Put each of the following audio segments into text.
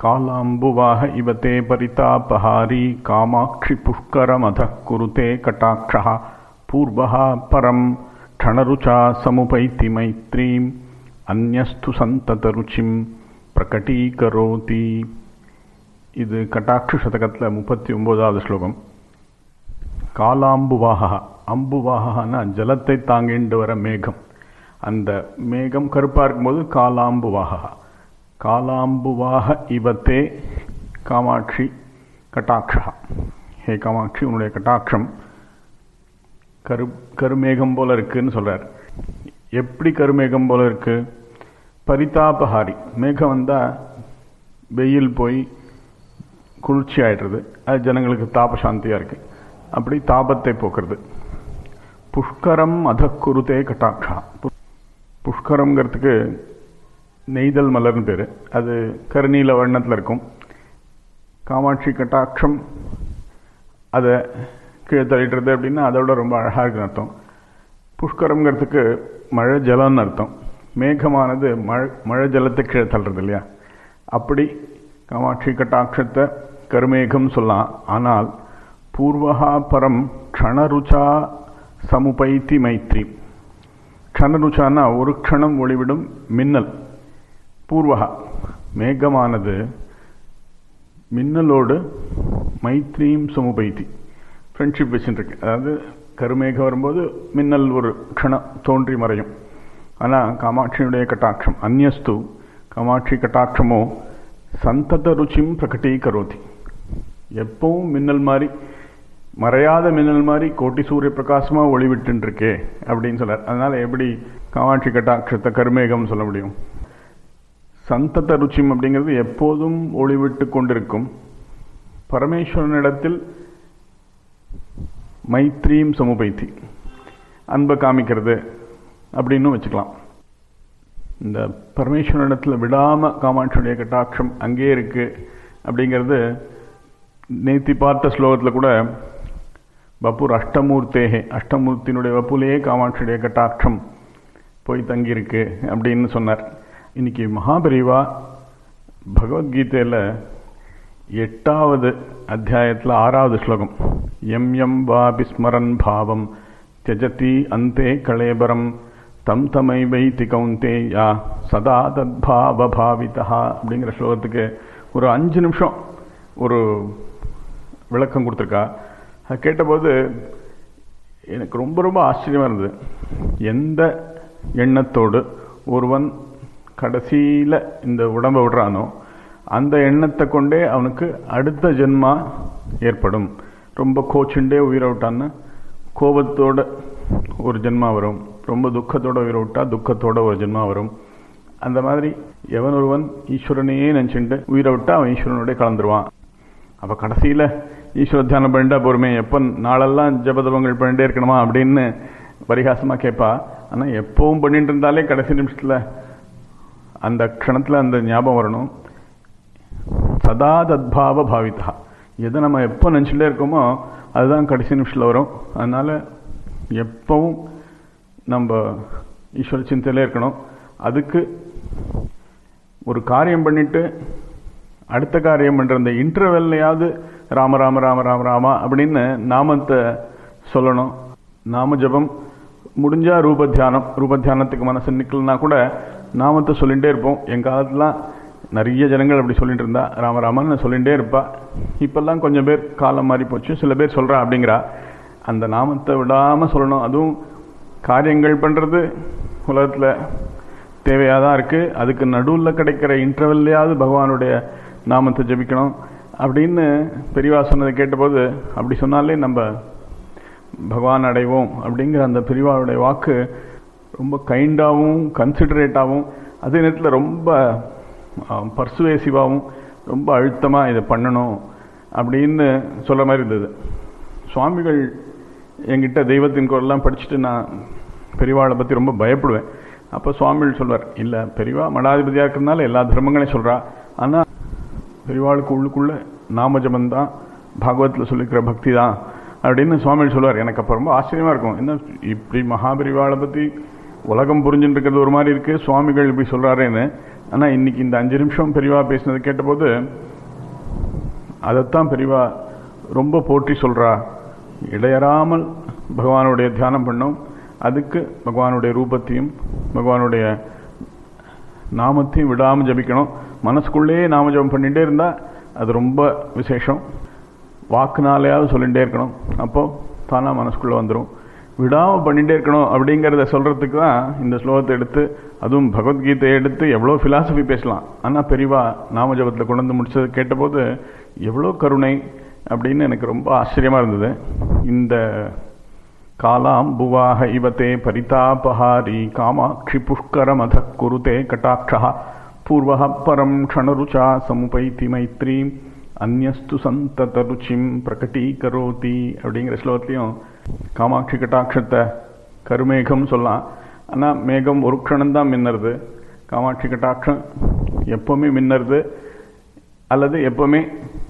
कालाम्बुवाह इव ते परितापहारी कामाक्षि पुष्करमधः कुरुते कटाक्षः पूर्वः परं क्षणरुचा समुपैति मैत्रीम् अन्यस्तु सन्ततरुचिं பிரகடீகரோதி இது கட்டாட்ச சதகத்தில் முப்பத்தி ஒன்பதாவது ஸ்லோகம் காலாம்புவாக அம்புவாகனா ஜலத்தை தாங்கிண்டு வர மேகம் அந்த மேகம் கருப்பாக இருக்கும்போது காலாம்புவாக காலாம்புவாக இவத்தே காமாட்சி கட்டாட்சா ஹே காமாட்சி உன்னுடைய கட்டாட்சம் கரு கருமேகம் போல இருக்குன்னு சொல்றார் எப்படி கருமேகம் போல இருக்கு பரிதாபஹாரி மேகம் வந்தால் வெயில் போய் குளிர்ச்சி ஆயிடுறது அது ஜனங்களுக்கு தாப சாந்தியாக இருக்கு அப்படி தாபத்தை போக்குறது புஷ்கரம் அதக்குருதே கட்டாட்சா புஷ்கரம்ங்கிறதுக்கு நெய்தல் மலர்னு பேர் அது கருநீல வண்ணத்தில் இருக்கும் காமாட்சி கட்டாட்சம் அதை கீழே தள்ளிடுறது அப்படின்னா அதோட ரொம்ப அழகாக இருக்குன்னு அர்த்தம் புஷ்கரம்ங்கிறதுக்கு மழை ஜலம்னு அர்த்தம் மேகமானது மழை மழை ஜலத்தை கீழே தள்ளுறது இல்லையா அப்படி காமாட்சி கட்டாட்சத்தை கருமேகம் சொல்லலாம் ஆனால் பூர்வகா பரம் க்ஷணருச்சா சமுபைத்தி மைத்ரி க்ஷணருச்சானா ஒரு க்ஷணம் ஒளிவிடும் மின்னல் பூர்வகா மேகமானது மின்னலோடு மைத்ரீம் சமுபைத்தி ஃப்ரெண்ட்ஷிப் வச்சுருக்கு அதாவது கருமேகம் வரும்போது மின்னல் ஒரு க்ஷணம் தோன்றி மறையும் ஆனால் காமாட்சியுடைய கட்டாட்சம் அந்நஸ்து காமாட்சி கட்டாட்சமோ சந்தத ருச்சிம் பிரகட்டீகரோதி எப்பவும் மின்னல் மாதிரி மறையாத மின்னல் மாதிரி கோட்டி சூரிய பிரகாசமாக ஒளிவிட்டுருக்கே அப்படின்னு சொல்றார் அதனால எப்படி காமாட்சி கட்டாட்சத்தை கருமேகம் சொல்ல முடியும் சந்தத ருச்சிம் அப்படிங்கிறது எப்போதும் ஒளிவிட்டு கொண்டிருக்கும் பரமேஸ்வரனிடத்தில் மைத்ரீம் சமுபைத்தி அன்பை காமிக்கிறது அப்படின்னு வச்சுக்கலாம் இந்த பரமேஸ்வரனிடத்தில் விடாமல் காமாட்சியுடைய கட்டாட்சம் அங்கே இருக்கு அப்படிங்கிறது நேத்தி பார்த்த ஸ்லோகத்தில் கூட வப்புர் அஷ்டமூர்த்தேகே அஷ்டமூர்த்தியினுடைய வப்புலேயே காமாட்சியுடைய கட்டாட்சம் போய் தங்கியிருக்கு அப்படின்னு சொன்னார் இன்னைக்கு மகாபரிவா பகவத்கீதையில் எட்டாவது அத்தியாயத்தில் ஆறாவது ஸ்லோகம் எம் எம் வாபி ஸ்மரன் பாவம் தியஜதி அந்தே கலேபரம் தம் தமை வைத்தி கவுந்தேயா சதா தத்பாவ பாவிதா அப்படிங்கிற ஸ்லோகத்துக்கு ஒரு அஞ்சு நிமிஷம் ஒரு விளக்கம் கொடுத்துருக்கா அது கேட்டபோது எனக்கு ரொம்ப ரொம்ப ஆச்சரியமாக இருந்தது எந்த எண்ணத்தோடு ஒருவன் கடைசியில் இந்த உடம்பை விடுறானோ அந்த எண்ணத்தை கொண்டே அவனுக்கு அடுத்த ஜென்மா ஏற்படும் ரொம்ப கோச்சுண்டே உயிரை விட்டான்னு கோபத்தோட ஒரு ஜென்மா வரும் ரொம்ப துக்கத்தோட உயிரை விட்டா துக்கத்தோட ஒரு ஜென்மா வரும் அந்த மாதிரி எவன் ஒருவன் ஈஸ்வரனையே நினச்சிட்டு உயிரை விட்டா அவன் ஈஸ்வரனோட கலந்துருவான் அப்போ கடைசியில் ஈஸ்வர தியானம் பண்ணிட்டா பொறுமை எப்போ நாளெல்லாம் ஜபதபங்கள் பண்ணிட்டே இருக்கணுமா அப்படின்னு பரிகாசமாக கேட்பா ஆனால் எப்பவும் பண்ணிட்டு இருந்தாலே கடைசி நிமிஷத்தில் அந்த க்ஷணத்தில் அந்த ஞாபகம் வரணும் சதா தத்பாவ பாவிதா எதை நம்ம எப்போ நினச்சிட்டே இருக்கோமோ அதுதான் கடைசி நிமிஷத்தில் வரும் அதனால் எப்பவும் நம்ம ஈஸ்வர சிந்தையிலே இருக்கணும் அதுக்கு ஒரு காரியம் பண்ணிட்டு அடுத்த காரியம் பண்ணுற அந்த இன்டர்வெல்லையாவது ராம ராம ராம ராம ராமா அப்படின்னு நாமத்தை சொல்லணும் நாம ஜபம் முடிஞ்சா ரூப தியானம் ரூப தியானத்துக்கு மனசு நிற்கலனா கூட நாமத்தை சொல்லிகிட்டே இருப்போம் என் காலத்துலாம் நிறைய ஜனங்கள் அப்படி சொல்லிட்டு இருந்தா ராமராமன் சொல்லிகிட்டே இருப்பா இப்பெல்லாம் கொஞ்சம் பேர் காலம் மாறி போச்சு சில பேர் சொல்கிறா அப்படிங்கிறா அந்த நாமத்தை விடாமல் சொல்லணும் அதுவும் காரியங்கள் பண்ணுறது உலகத்தில் தேவையாக தான் இருக்குது அதுக்கு நடுவில் கிடைக்கிற இன்டர்வெல்லையாவது பகவானுடைய நாமத்தை ஜபிக்கணும் அப்படின்னு பெரியவா சொன்னதை கேட்டபோது அப்படி சொன்னாலே நம்ம பகவான் அடைவோம் அப்படிங்கிற அந்த பெரியவாவுடைய வாக்கு ரொம்ப கைண்டாகவும் கன்சிடரேட்டாகவும் அதே நேரத்தில் ரொம்ப பர்சுவேசிவாகவும் ரொம்ப அழுத்தமாக இதை பண்ணணும் அப்படின்னு சொல்கிற மாதிரி இருந்தது சுவாமிகள் என்கிட்ட தெய்வத்தின் குரல்லாம் படிச்சுட்டு நான் பெரியவாளை பற்றி ரொம்ப பயப்படுவேன் அப்போ சுவாமிகள் சொல்வார் இல்லை பெரியவா மடாதிபதியாக இருக்கிறதுனால எல்லா தர்மங்களையும் சொல்கிறா ஆனால் பெரியவாளுக்கு உள்ளுக்குள்ள நாமஜபம் தான் பாகவத்தில் சொல்லிக்கிற பக்தி தான் அப்படின்னு சுவாமிகள் சொல்லுவார் எனக்கு அப்போ ரொம்ப ஆச்சரியமாக இருக்கும் என்ன இப்படி மகாபெரிவாளை பற்றி உலகம் புரிஞ்சுட்டு இருக்கிறது ஒரு மாதிரி இருக்குது சுவாமிகள் இப்படி சொல்கிறாரேன்னு ஆனால் இன்னைக்கு இந்த அஞ்சு நிமிஷம் பெரியவா பேசினது கேட்டபோது அதைத்தான் பெரியவா ரொம்ப போற்றி சொல்றா இடையறாமல் பகவானுடைய தியானம் பண்ணோம் அதுக்கு பகவானுடைய ரூபத்தையும் பகவானுடைய நாமத்தையும் விடாமல் ஜபிக்கணும் மனசுக்குள்ளேயே நாம ஜபம் பண்ணிகிட்டே இருந்தால் அது ரொம்ப விசேஷம் வாக்குனாலேயாவது சொல்லிகிட்டே இருக்கணும் அப்போது தானாக மனசுக்குள்ளே வந்துடும் விடாமல் பண்ணிகிட்டே இருக்கணும் அப்படிங்கிறத சொல்கிறதுக்கு தான் இந்த ஸ்லோகத்தை எடுத்து அதுவும் பகவத்கீதையை எடுத்து எவ்வளோ ஃபிலாசபி பேசலாம் ஆனால் பெரியவா நாம ஜபத்தில் கொண்டு வந்து முடிச்சது கேட்டபோது எவ்வளோ கருணை அப்படின்னு எனக்கு ரொம்ப ஆச்சரியமாக இருந்தது இந்த காலாம் புவாக இவத்தே பரிதாபஹாரி காமாட்சி புஷ்கரமத குருதே கட்டாட்சா பூர்வ பரம் க்ஷணருச்சா சமுபைத்தி மைத்ரீம் அந்நஸ்து சந்தத ருச்சிம் பிரகட்டீகரோதி அப்படிங்கிற ஸ்லோகத்தையும் காமாட்சி கட்டாட்சத்தை கருமேகம் சொல்லலாம் ஆனால் மேகம் ஒரு க்ஷணம்தான் மின்னறது காமாட்சி கட்டாட்சம் எப்போவுமே மின்னறது அல்லது எப்போவுமே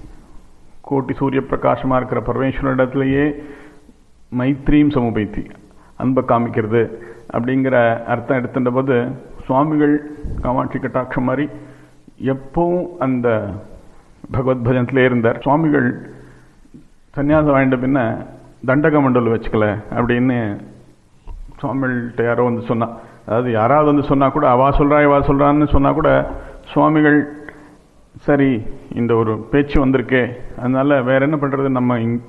கோட்டி சூரிய பிரகாசமாக இருக்கிற பரமேஸ்வரனிடத்துலையே மைத்ரீம் சமுபைத்தி அன்பை காமிக்கிறது அப்படிங்கிற அர்த்தம் எடுத்துட்ட போது சுவாமிகள் காமாட்சி கட்டாட்சம் மாதிரி எப்பவும் அந்த பகவத் பஜனத்திலே இருந்தார் சுவாமிகள் சன்னியாசம் வாங்கிட்ட பின்ன தண்டக மண்டல் வச்சுக்கல அப்படின்னு சுவாமிகள்கிட்ட யாரோ வந்து சொன்னா அதாவது யாராவது வந்து சொன்னா கூட அவா சொல்றா இவா சொல்றான்னு சொன்னா கூட சுவாமிகள் சரி இந்த ஒரு பேச்சு வந்திருக்கே அதனால வேற என்ன பண்றது நம்ம இங்-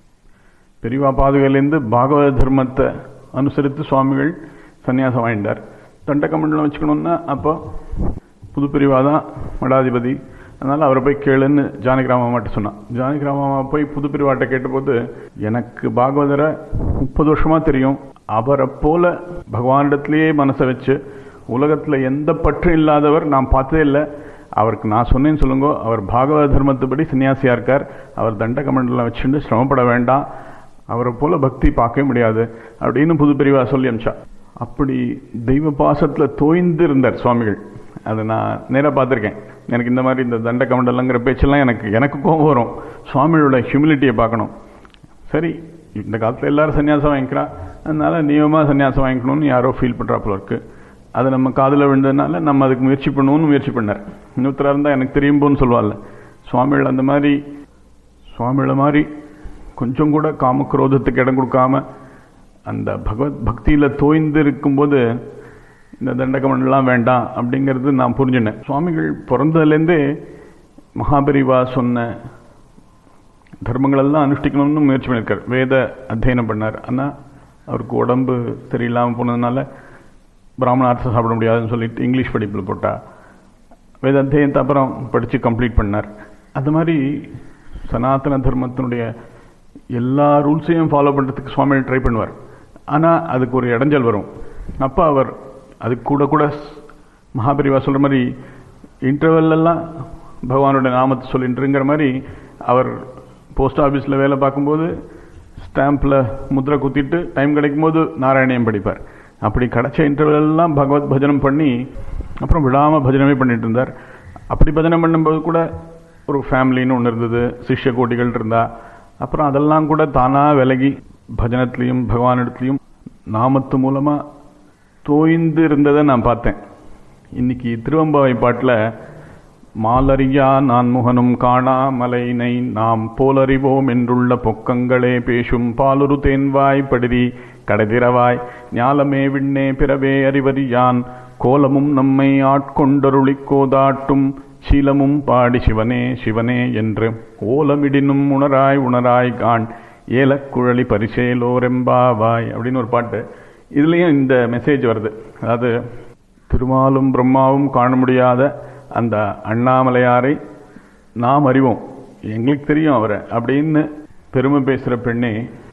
பெரியவா பாதுகையிலேருந்து பாகவத தர்மத்தை அனுசரித்து சுவாமிகள் சன்னியாசம் வாங்கிட்டார் தண்டக மண்டலம் வச்சுக்கணும்னா அப்போ புது பிரிவா தான் மடாதிபதி அதனால அவரை போய் கேளுன்னு ஜானகிராமா மட்டும் சொன்னான் ஜானகிராமா போய் புது பிரிவாட்ட கேட்டபோது எனக்கு பாகவதரை முப்பது வருஷமா தெரியும் அவரை போல பகவானிடத்திலேயே மனசை வச்சு உலகத்துல எந்த பற்றும் இல்லாதவர் நான் பார்த்ததே இல்லை அவருக்கு நான் சொன்னேன்னு சொல்லுங்க அவர் பாகவத தர்மத்துப்படி சன்னியாசியா இருக்கார் அவர் தண்டக மண்டலம் வச்சுட்டு சிரமப்பட வேண்டாம் அவரை போல பக்தி பார்க்கவே முடியாது அப்படின்னு புது பிரிவா சொல்லி அமிச்சா அப்படி தெய்வ பாசத்துல தோய்ந்து இருந்தார் சுவாமிகள் அதை நான் நேராக பார்த்துருக்கேன் எனக்கு இந்த மாதிரி இந்த தண்ட கமண்டலங்கிற பேச்செல்லாம் எனக்கு எனக்கு கோபம் வரும் சுவாமியோட ஹியூமிலிட்டியை பார்க்கணும் சரி இந்த காலத்தில் எல்லாரும் சன்னியாசம் வாங்கிக்கிறா அதனால நியமமாக சன்னியாசம் வாங்கிக்கணும்னு யாரோ ஃபீல் பண்ணுறா போல இருக்கு அது நம்ம காதில் விழுந்ததுனால நம்ம அதுக்கு முயற்சி பண்ணுவோம்னு முயற்சி பண்ணார் இன்னொருத்தராக இருந்தால் எனக்கு தெரியும் போன்னு சொல்லுவாள்ல சுவாமிகள் அந்த மாதிரி சுவாமிகளை மாதிரி கொஞ்சம் கூட காமக்ரோதத்துக்கு இடம் கொடுக்காம அந்த பகவத் பக்தியில் தோய்ந்து இருக்கும்போது இந்த தண்டகமண்டலாம் வேண்டாம் அப்படிங்கிறது நான் புரிஞ்சுனேன் சுவாமிகள் பிறந்ததுலேருந்தே மகாபரிவா சொன்ன தர்மங்களெல்லாம் அனுஷ்டிக்கணும்னு முயற்சி பண்ணியிருக்கார் வேத அத்தியனம் பண்ணார் ஆனால் அவருக்கு உடம்பு சரியில்லாமல் போனதுனால பிராமணார்த்தம் சாப்பிட முடியாதுன்னு சொல்லிட்டு இங்கிலீஷ் படிப்பில் போட்டா வேத அத்தியனத்தை அப்புறம் படித்து கம்ப்ளீட் பண்ணார் அது மாதிரி சனாதன தர்மத்தினுடைய எல்லா ரூல்ஸையும் ஃபாலோ பண்ணுறதுக்கு சுவாமிகள் ட்ரை பண்ணுவார் ஆனால் அதுக்கு ஒரு இடைஞ்சல் வரும் அப்போ அவர் அதுக்கு கூட கூட மகாபரிவா சொல்கிற மாதிரி இன்டர்வெல்லாம் பகவானோட நாமத்தை சொல்லிட்டுருங்கிற மாதிரி அவர் போஸ்ட் ஆஃபீஸில் வேலை பார்க்கும்போது ஸ்டாம்பில் முத்திரை குத்திட்டு டைம் கிடைக்கும் போது நாராயணியம் படிப்பார் அப்படி கிடைச்ச இன்டர்வெல்லாம் பகவத் பஜனம் பண்ணி அப்புறம் விடாமல் பஜனமே பண்ணிட்டு இருந்தார் அப்படி பஜனை பண்ணும்போது கூட ஒரு ஃபேமிலின்னு ஒன்று இருந்தது சிஷ்ய கோட்டிகள் இருந்தா அப்புறம் அதெல்லாம் கூட தானாக விலகி பஜனத்துலேயும் பகவானிடத்துலையும் நாமத்து மூலமாக தோய்ந்து இருந்ததை நான் பார்த்தேன் இன்னைக்கு திருவம்பாவை பாட்டில் மாலறியா நான் முகனும் காணா மலைனை நாம் போலறிவோம் என்றுள்ள பொக்கங்களே பேசும் பாலுரு தேன்வாய் படுதி கடைதிரவாய் ஞாலமே விண்ணே பிறவே அறிவறியான் கோலமும் நம்மை ஆட்கொண்டருளிக் கோதாட்டும் சீலமும் பாடி சிவனே சிவனே என்று ஓலமிடினும் உணராய் உணராய் காண் ஏலக்குழலி பரிசேலோரெம்பாவாய் அப்படின்னு ஒரு பாட்டு இதுலேயும் இந்த மெசேஜ் வருது அதாவது திருமாலும் பிரம்மாவும் காண முடியாத அந்த அண்ணாமலையாரை நாம் அறிவோம் எங்களுக்கு தெரியும் அவரை அப்படின்னு பெருமை பேசுகிற பெண்ணே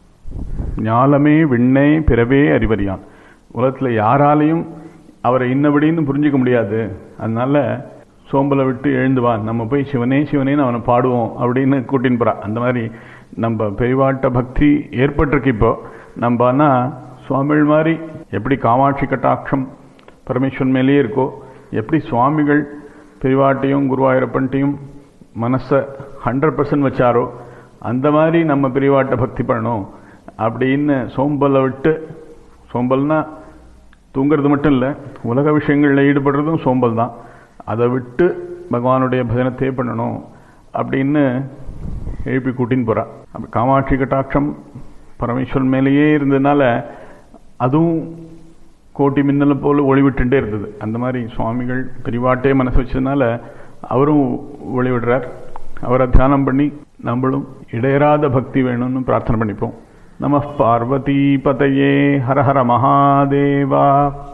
ஞாலமே விண்ணே பிறவே அறிவறியான் உலகத்தில் யாராலையும் அவரை இன்னபடின்னு புரிஞ்சிக்க முடியாது அதனால சோம்பலை விட்டு எழுந்து வா நம்ம போய் சிவனே சிவனேன்னு அவனை பாடுவோம் அப்படின்னு கூட்டின்னு போறா அந்த மாதிரி நம்ம பெரிவாட்ட பக்தி ஏற்பட்டிருக்கு இப்போ நம்ம ஆனால் சுவாமிகள் மாதிரி எப்படி காமாட்சி கட்டாட்சம் பரமேஸ்வரன் மேலேயே இருக்கோ எப்படி சுவாமிகள் பெரிவாட்டையும் குருவாயூரப்பன்ட்டையும் மனசை ஹண்ட்ரட் பர்சன்ட் வச்சாரோ அந்த மாதிரி நம்ம பெரியவாட்ட பக்தி பண்ணணும் அப்படின்னு சோம்பலை விட்டு சோம்பல்னா தூங்குறது மட்டும் இல்லை உலக விஷயங்களில் ஈடுபடுறதும் சோம்பல் தான் அதை விட்டு பகவானுடைய பஜனத்தையே பண்ணணும் அப்படின்னு எழுப்பி கூட்டின்னு போறா அப்ப காமாட்சி கட்டாட்சம் பரமேஸ்வரன் மேலேயே இருந்ததுனால அதுவும் கோட்டி மின்னலை போல ஒளிவிட்டுட்டே இருந்தது அந்த மாதிரி சுவாமிகள் பெரிவாட்டே மனசு வச்சதுனால அவரும் ஒளிவிடுறார் அவரை தியானம் பண்ணி நம்மளும் இடையராத பக்தி வேணும்னு பிரார்த்தனை பண்ணிப்போம் நம பார்வதி பதையே ஹர ஹர மகாதேவா